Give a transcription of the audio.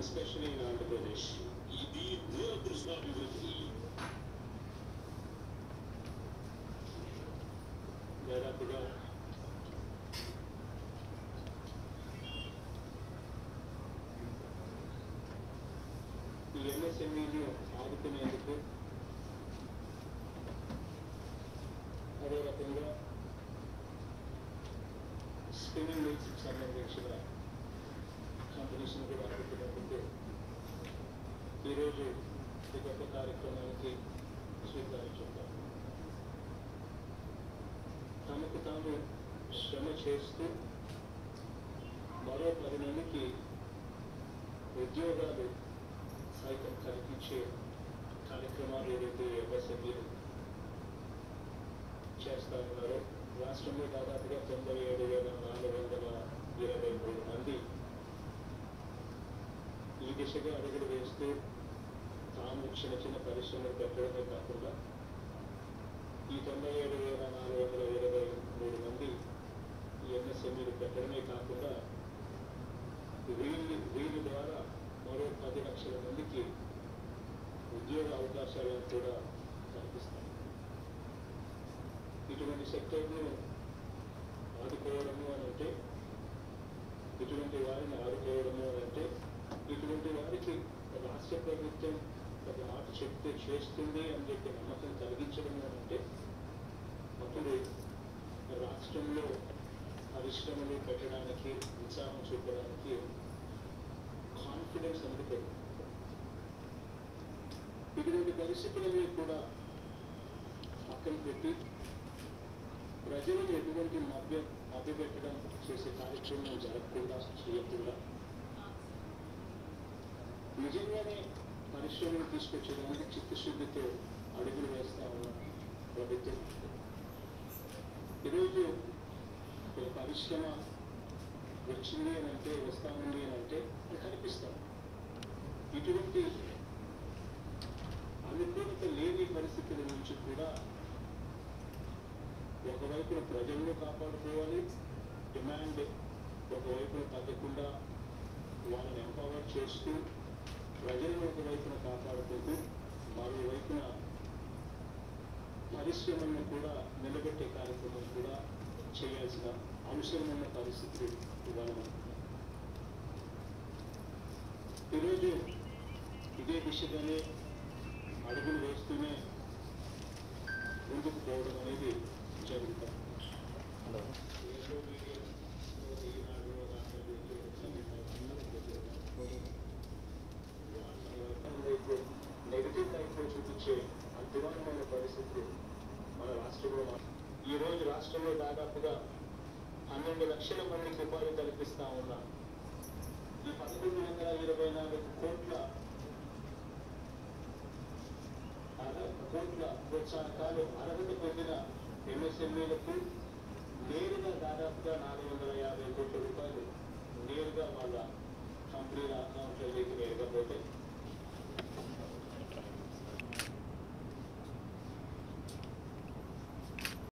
especially in Andhra Pradesh. ఇది దురదృష్టాభివృద్ధి దాదాపుగా ఈ ఎంఎస్ఎంఈని ఆదుకునేందుకు అదే రకంగా స్పిన్నింగ్ మిల్స్కి సంబంధించిన కంపెనీస్ని కూడా ఆదుకునేందుకు ఈరోజు ఈ గొప్ప కార్యక్రమానికి శ్రీకారం చుట్టాం తమకు తాము శ్రమ చేస్తూ మరో పది మందికి ఉద్యోగాలు సైతం కల్పించే కార్యక్రమాలు ఏదైతే ఎంఎస్ఎంఈలు చేస్తా ఉన్నారో రాష్ట్రంలో దాదాపుగా తొంభై ఏడు వేల నాలుగు వందల ఇరవై మూడు మంది ఈ దిశగా అడుగులు వేస్తూ తాము చిన్న చిన్న పరిశ్రమలు పెట్టడమే కాకుండా ఈ తొంభై ఏడు వేల నాలుగు వందల ఇరవై మూడు మంది ఈ ఎంఎస్ఎంఈలు పెట్టడమే కాకుండా వీళ్ళు వీళ్ళ ద్వారా మరో పది లక్షల మందికి ఉద్యోగ అవకాశాలను కూడా కల్పిస్తాం ఇటువంటి సెక్టర్ను ఆదుకోవడము అని అంటే ఇటువంటి వారిని ఆదుకోవడము అని అంటే ఇటువంటి వారికి రాష్ట్ర ప్రభుత్వం ఒక మాట చెప్తే చేస్తుంది అని చెప్పి నమ్మకం కలిగించడము అని అంటే అప్పుడు రాష్ట్రంలో పరిశ్రమలు పెట్టడానికి ఉత్సాహం చూపడానికి కాన్ఫిడెన్స్ అనేది పెరుగుతుంది ఇటువంటి పరిస్థితులని కూడా పక్కన పెట్టి ప్రజలను ఎటువంటి మభ్య మభ్యపెట్టడం చేసే కార్యక్రమం జరగకుండా చేయకుండా నిజంగానే పరిశ్రమలు తీసుకొచ్చేదానికి చిత్తశుద్ధితో అడుగులు వేస్తా ఉన్న ప్రభుత్వం ఈరోజు ఒక పరిశ్రమ వచ్చింది అని అంటే వస్తా ఉంది అని అంటే అది కనిపిస్తాం ఇటువంటి అనుకూలత లేని పరిస్థితుల నుంచి కూడా ఒకవైపున ప్రజలను కాపాడుకోవాలి డిమాండ్ ఒకవైపున తగ్గకుండా వాళ్ళని ఎంపవర్ చేస్తూ ప్రజలను ఒకవైపున కాపాడుకుంటూ మరోవైపున పరిశ్రమలను కూడా నిలబెట్టే కార్యక్రమం కూడా చేయాల్సిన అవసరం ఉన్న పరిస్థితి ఇవాళ మనకు ఉంది. ఈరోజు ఇదే దిశగానే అడుగులు వేస్తూనే ముందుకు పోవడం అనేది జరుగుతుంది ఏదో మీడియా ఈనాడు నెగిటివ్ లైఫ్లో చూపించే అధ్వానమైన పరిస్థితులు మన రాష్ట్రంలో మా- ఈ రోజు రాష్ట్రంలో దాదాపుగా పన్నెండు లక్షల మందికి ఉపాధి కల్పిస్తా ఉన్నాం ఈ పదకొండు వందల ఇరవై నాలుగు కోట్ల అర- కోట్ల ప్రోత్సాహకాలు అర్హత పొందిన ఎంఎస్ఎంఈలకు నేరుగా దాదాపుగా నాలుగు వందల యాభై కోట్ల రూపాయలు నేరుగా వాళ్ళ